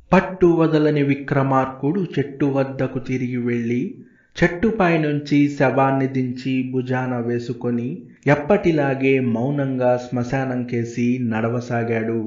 పట్టు వదలని విక్రమార్కుడు చెట్టు వద్దకు తిరిగి వెళ్ళి చెట్టుపై నుంచి శవాన్ని దించి భుజాన వేసుకొని ఎప్పటిలాగే మౌనంగా శ్మశానం కేసి నడవసాగాడు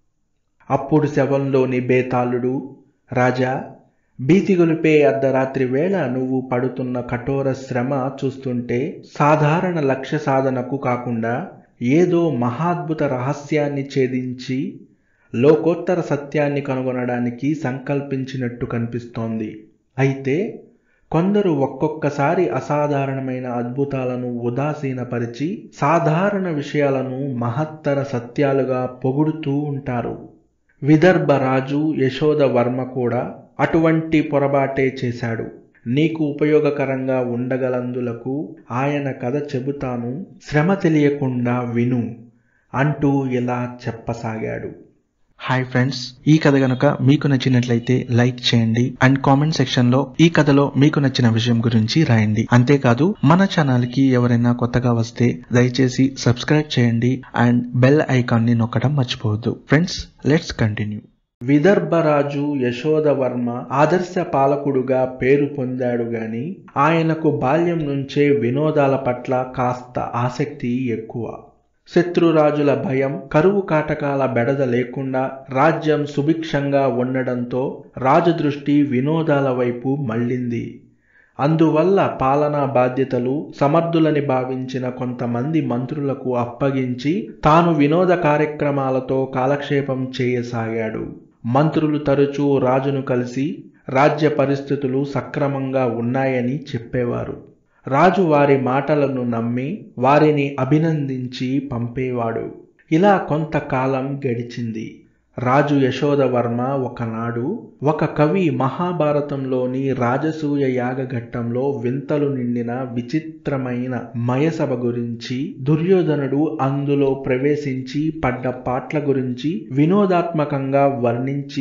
అప్పుడు శవంలోని బేతాళుడు రాజా భీతిగొలిపే అర్ధరాత్రి వేళ నువ్వు పడుతున్న కఠోర శ్రమ చూస్తుంటే సాధారణ లక్ష్య సాధనకు కాకుండా ఏదో మహాద్భుత రహస్యాన్ని ఛేదించి లోకోత్తర సత్యాన్ని కనుగొనడానికి సంకల్పించినట్టు కనిపిస్తోంది అయితే కొందరు ఒక్కొక్కసారి అసాధారణమైన అద్భుతాలను ఉదాసీనపరిచి సాధారణ విషయాలను మహత్తర సత్యాలుగా పొగుడుతూ ఉంటారు విదర్భ రాజు యశోద వర్మ కూడా అటువంటి పొరబాటే చేశాడు నీకు ఉపయోగకరంగా ఉండగలందులకు ఆయన కథ చెబుతాను శ్రమ తెలియకుండా విను అంటూ ఇలా చెప్పసాగాడు హాయ్ ఫ్రెండ్స్ ఈ కథ గనుక మీకు నచ్చినట్లయితే లైక్ చేయండి అండ్ కామెంట్ సెక్షన్ లో ఈ కథలో మీకు నచ్చిన విషయం గురించి రాయండి అంతేకాదు మన ఛానల్ కి ఎవరైనా కొత్తగా వస్తే దయచేసి సబ్స్క్రైబ్ చేయండి అండ్ బెల్ ఐకాన్ ని నొక్కడం మర్చిపోవద్దు ఫ్రెండ్స్ లెట్స్ కంటిన్యూ విదర్భరాజు యశోదవర్మ ఆదర్శ పాలకుడుగా పేరు పొందాడు గాని ఆయనకు బాల్యం నుంచే వినోదాల పట్ల కాస్త ఆసక్తి ఎక్కువ శత్రురాజుల భయం కరువు కాటకాల బెడద లేకుండా రాజ్యం సుభిక్షంగా ఉండడంతో రాజు దృష్టి వినోదాల వైపు మళ్ళింది అందువల్ల పాలనా బాధ్యతలు సమర్థులని భావించిన కొంతమంది మంత్రులకు అప్పగించి తాను వినోద కార్యక్రమాలతో కాలక్షేపం చేయసాగాడు మంత్రులు తరచూ రాజును కలిసి రాజ్య పరిస్థితులు సక్రమంగా ఉన్నాయని చెప్పేవారు రాజు వారి మాటలను నమ్మి వారిని అభినందించి పంపేవాడు ఇలా కొంతకాలం గడిచింది రాజు యశోదవర్మ ఒకనాడు ఒక కవి మహాభారతంలోని రాజసూయ యాగఘట్టంలో వింతలు నిండిన విచిత్రమైన మయసభ గురించి దుర్యోధనుడు అందులో ప్రవేశించి పడ్డ పాట్ల గురించి వినోదాత్మకంగా వర్ణించి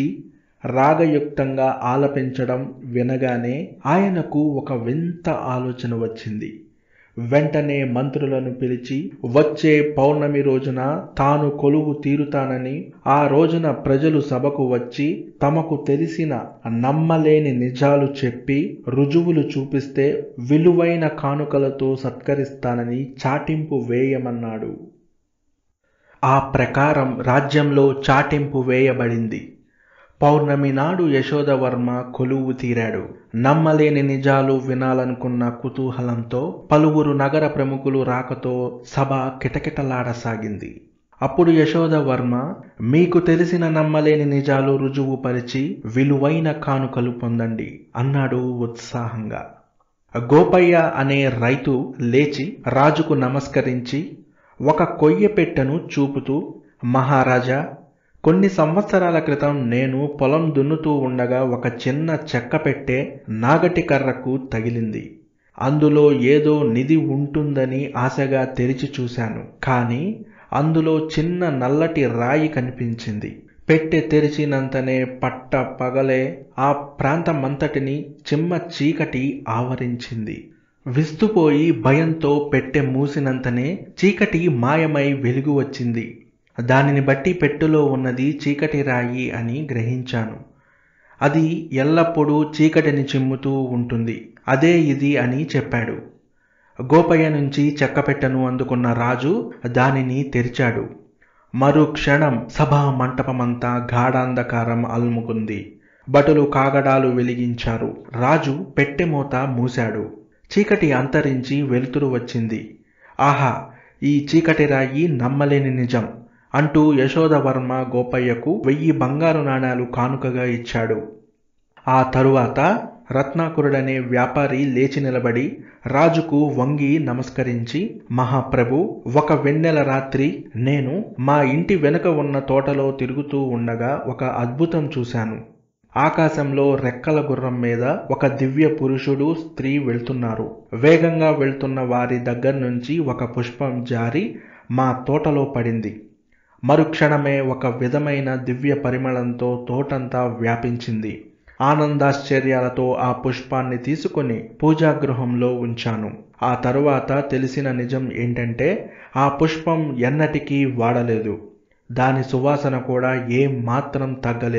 రాగయుక్తంగా ఆలపించడం వినగానే ఆయనకు ఒక వింత ఆలోచన వచ్చింది వెంటనే మంత్రులను పిలిచి వచ్చే పౌర్ణమి రోజున తాను కొలువు తీరుతానని ఆ రోజున ప్రజలు సభకు వచ్చి తమకు తెలిసిన నమ్మలేని నిజాలు చెప్పి రుజువులు చూపిస్తే విలువైన కానుకలతో సత్కరిస్తానని చాటింపు వేయమన్నాడు ఆ ప్రకారం రాజ్యంలో చాటింపు వేయబడింది పౌర్ణమి నాడు యశోదవర్మ కొలువు తీరాడు నమ్మలేని నిజాలు వినాలనుకున్న కుతూహలంతో పలువురు నగర ప్రముఖులు రాకతో సభ కిటకిటలాడసాగింది అప్పుడు యశోదవర్మ మీకు తెలిసిన నమ్మలేని నిజాలు రుజువుపరిచి విలువైన కానుకలు పొందండి అన్నాడు ఉత్సాహంగా గోపయ్య అనే రైతు లేచి రాజుకు నమస్కరించి ఒక కొయ్య పెట్టెను చూపుతూ మహారాజా కొన్ని సంవత్సరాల క్రితం నేను పొలం దున్నుతూ ఉండగా ఒక చిన్న చెక్క పెట్టె నాగటి కర్రకు తగిలింది అందులో ఏదో నిధి ఉంటుందని ఆశగా తెరిచి చూశాను కానీ అందులో చిన్న నల్లటి రాయి కనిపించింది పెట్టె తెరిచినంతనే పట్ట పగలే ఆ ప్రాంతమంతటిని చిమ్మ చీకటి ఆవరించింది విస్తుపోయి భయంతో పెట్టె మూసినంతనే చీకటి మాయమై వెలుగు వచ్చింది దానిని బట్టి పెట్టులో ఉన్నది చీకటి రాయి అని గ్రహించాను అది ఎల్లప్పుడూ చీకటిని చిమ్ముతూ ఉంటుంది అదే ఇది అని చెప్పాడు గోపయ్య నుంచి చెక్కపెట్టెను అందుకున్న రాజు దానిని తెరిచాడు మరు క్షణం సభా మంటపమంతా గాఢాంధకారం అల్ముకుంది బటులు కాగడాలు వెలిగించారు రాజు పెట్టెమూత మూశాడు చీకటి అంతరించి వెలుతురు వచ్చింది ఆహా ఈ చీకటి రాయి నమ్మలేని నిజం అంటూ యశోదవర్మ గోపయ్యకు వెయ్యి బంగారు నాణాలు కానుకగా ఇచ్చాడు ఆ తరువాత రత్నాకురుడనే వ్యాపారి లేచి నిలబడి రాజుకు వంగి నమస్కరించి మహాప్రభు ఒక వెన్నెల రాత్రి నేను మా ఇంటి వెనుక ఉన్న తోటలో తిరుగుతూ ఉండగా ఒక అద్భుతం చూశాను ఆకాశంలో రెక్కల గుర్రం మీద ఒక దివ్య పురుషుడు స్త్రీ వెళ్తున్నారు వేగంగా వెళ్తున్న వారి దగ్గర నుంచి ఒక పుష్పం జారి మా తోటలో పడింది మరుక్షణమే ఒక విధమైన దివ్య పరిమళంతో తోటంతా వ్యాపించింది ఆనందాశ్చర్యాలతో ఆ పుష్పాన్ని తీసుకొని పూజాగృహంలో ఉంచాను ఆ తరువాత తెలిసిన నిజం ఏంటంటే ఆ పుష్పం ఎన్నటికీ వాడలేదు దాని సువాసన కూడా ఏం మాత్రం తగ్గలేదు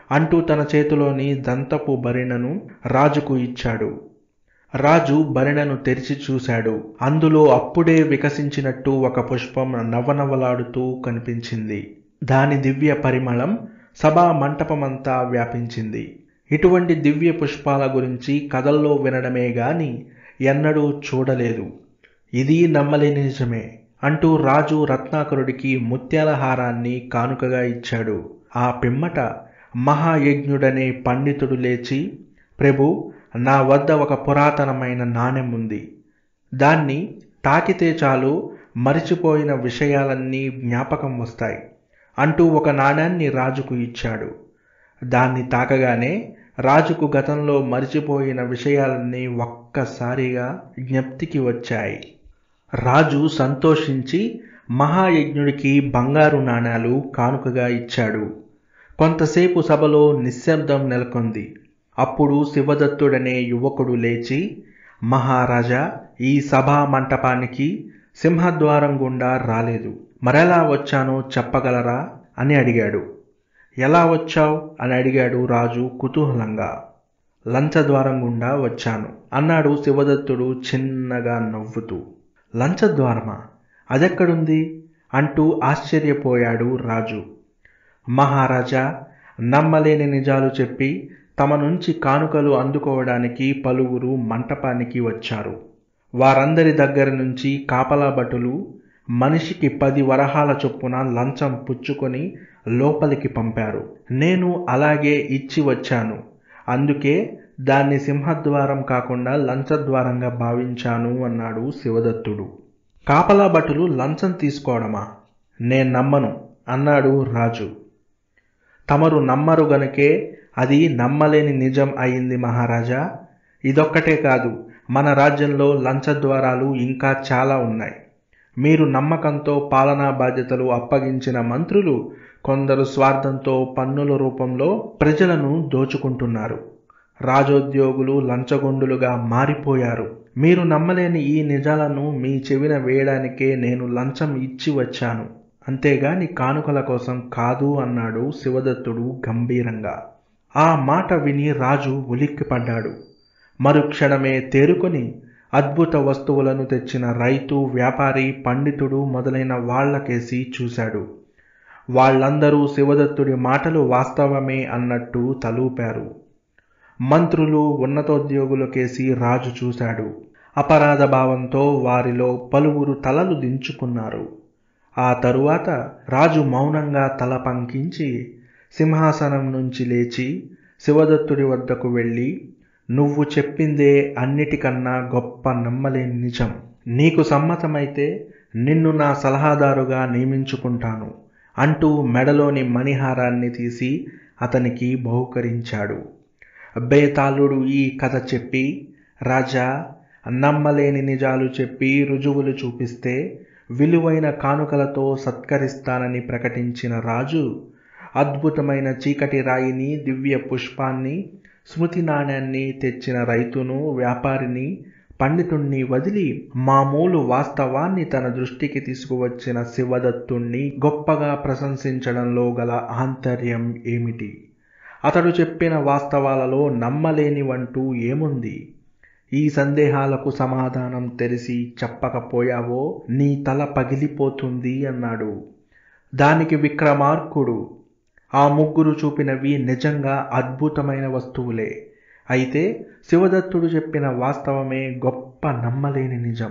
అంటూ తన చేతిలోని దంతపు భరిణను రాజుకు ఇచ్చాడు రాజు భరిణను తెరిచి చూశాడు అందులో అప్పుడే వికసించినట్టు ఒక పుష్పం నవనవలాడుతూ కనిపించింది దాని దివ్య పరిమళం సభా మంటపమంతా వ్యాపించింది ఇటువంటి దివ్య పుష్పాల గురించి కథల్లో వినడమే గాని ఎన్నడూ చూడలేదు ఇది నమ్మలేని నిజమే అంటూ రాజు రత్నాకరుడికి ముత్యాల హారాన్ని కానుకగా ఇచ్చాడు ఆ పిమ్మట మహాయజ్ఞుడనే పండితుడు లేచి ప్రభు నా వద్ద ఒక పురాతనమైన నాణెం ఉంది దాన్ని తాకితే చాలు మరిచిపోయిన విషయాలన్నీ జ్ఞాపకం వస్తాయి అంటూ ఒక నాణ్యాన్ని రాజుకు ఇచ్చాడు దాన్ని తాకగానే రాజుకు గతంలో మరిచిపోయిన విషయాలన్నీ ఒక్కసారిగా జ్ఞప్తికి వచ్చాయి రాజు సంతోషించి మహాయజ్ఞుడికి బంగారు నాణాలు కానుకగా ఇచ్చాడు కొంతసేపు సభలో నిశ్శబ్దం నెలకొంది అప్పుడు శివదత్తుడనే యువకుడు లేచి మహారాజా ఈ సభా మంటపానికి సింహద్వారం గుండా రాలేదు మరెలా వచ్చానో చెప్పగలరా అని అడిగాడు ఎలా వచ్చావు అని అడిగాడు రాజు కుతూహలంగా లంచద్వారం గుండా వచ్చాను అన్నాడు శివదత్తుడు చిన్నగా నవ్వుతూ లంచద్వారమా అదెక్కడుంది అంటూ ఆశ్చర్యపోయాడు రాజు మహారాజా నమ్మలేని నిజాలు చెప్పి తమ నుంచి కానుకలు అందుకోవడానికి పలువురు మంటపానికి వచ్చారు వారందరి దగ్గర నుంచి కాపలా భటులు మనిషికి పది వరహాల చొప్పున లంచం పుచ్చుకొని లోపలికి పంపారు నేను అలాగే ఇచ్చి వచ్చాను అందుకే దాన్ని సింహద్వారం కాకుండా లంచద్వారంగా భావించాను అన్నాడు శివదత్తుడు కాపలా భటులు లంచం తీసుకోవడమా నేను నమ్మను అన్నాడు రాజు తమరు నమ్మరు గనుకే అది నమ్మలేని నిజం అయింది మహారాజా ఇదొక్కటే కాదు మన రాజ్యంలో లంచద్వారాలు ఇంకా చాలా ఉన్నాయి మీరు నమ్మకంతో పాలనా బాధ్యతలు అప్పగించిన మంత్రులు కొందరు స్వార్థంతో పన్నుల రూపంలో ప్రజలను దోచుకుంటున్నారు రాజోద్యోగులు లంచగొండులుగా మారిపోయారు మీరు నమ్మలేని ఈ నిజాలను మీ చెవిన వేయడానికే నేను లంచం ఇచ్చి వచ్చాను అంతేగాని కానుకల కోసం కాదు అన్నాడు శివదత్తుడు గంభీరంగా ఆ మాట విని రాజు ఉలిక్కిపడ్డాడు మరుక్షణమే తేరుకొని అద్భుత వస్తువులను తెచ్చిన రైతు వ్యాపారి పండితుడు మొదలైన వాళ్లకేసి చూశాడు వాళ్ళందరూ శివదత్తుడి మాటలు వాస్తవమే అన్నట్టు తలూపారు మంత్రులు ఉన్నతోద్యోగులకేసి రాజు చూశాడు అపరాధ భావంతో వారిలో పలువురు తలలు దించుకున్నారు ఆ తరువాత రాజు మౌనంగా తల పంకించి సింహాసనం నుంచి లేచి శివదత్తుడి వద్దకు వెళ్ళి నువ్వు చెప్పిందే అన్నిటికన్నా గొప్ప నమ్మలేని నిజం నీకు సమ్మతమైతే నిన్ను నా సలహాదారుగా నియమించుకుంటాను అంటూ మెడలోని మణిహారాన్ని తీసి అతనికి బహుకరించాడు బేతాళుడు ఈ కథ చెప్పి రాజా నమ్మలేని నిజాలు చెప్పి రుజువులు చూపిస్తే విలువైన కానుకలతో సత్కరిస్తానని ప్రకటించిన రాజు అద్భుతమైన చీకటి రాయిని దివ్య పుష్పాన్ని స్మృతి నాణ్యాన్ని తెచ్చిన రైతును వ్యాపారిని పండితుణ్ణి వదిలి మామూలు వాస్తవాన్ని తన దృష్టికి తీసుకువచ్చిన శివదత్తుణ్ణి గొప్పగా ప్రశంసించడంలో గల ఆంతర్యం ఏమిటి అతడు చెప్పిన వాస్తవాలలో నమ్మలేనివంటూ ఏముంది ఈ సందేహాలకు సమాధానం తెలిసి చెప్పకపోయావో నీ తల పగిలిపోతుంది అన్నాడు దానికి విక్రమార్కుడు ఆ ముగ్గురు చూపినవి నిజంగా అద్భుతమైన వస్తువులే అయితే శివదత్తుడు చెప్పిన వాస్తవమే గొప్ప నమ్మలేని నిజం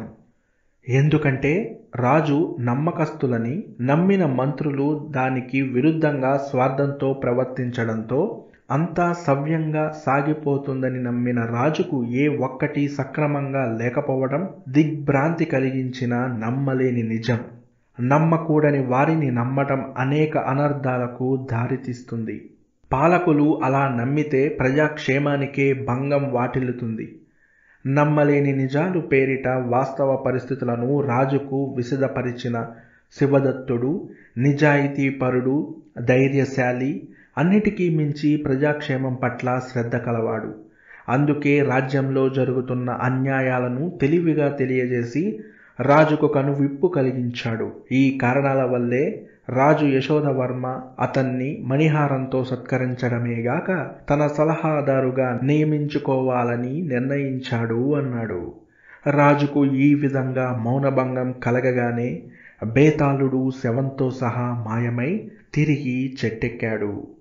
ఎందుకంటే రాజు నమ్మకస్తులని నమ్మిన మంత్రులు దానికి విరుద్ధంగా స్వార్థంతో ప్రవర్తించడంతో అంతా సవ్యంగా సాగిపోతుందని నమ్మిన రాజుకు ఏ ఒక్కటి సక్రమంగా లేకపోవడం దిగ్భ్రాంతి కలిగించిన నమ్మలేని నిజం నమ్మకూడని వారిని నమ్మటం అనేక అనర్థాలకు దారితీస్తుంది పాలకులు అలా నమ్మితే ప్రజాక్షేమానికే భంగం వాటిల్లుతుంది నమ్మలేని నిజాలు పేరిట వాస్తవ పరిస్థితులను రాజుకు విశదపరిచిన శివదత్తుడు నిజాయితీపరుడు ధైర్యశాలి అన్నిటికీ మించి ప్రజాక్షేమం పట్ల శ్రద్ధ కలవాడు అందుకే రాజ్యంలో జరుగుతున్న అన్యాయాలను తెలివిగా తెలియజేసి రాజుకు కనువిప్పు కలిగించాడు ఈ కారణాల వల్లే రాజు యశోదవర్మ అతన్ని మణిహారంతో సత్కరించడమేగాక తన సలహాదారుగా నియమించుకోవాలని నిర్ణయించాడు అన్నాడు రాజుకు ఈ విధంగా మౌనభంగం కలగగానే బేతాళుడు శవంతో సహా మాయమై తిరిగి చెట్టెక్కాడు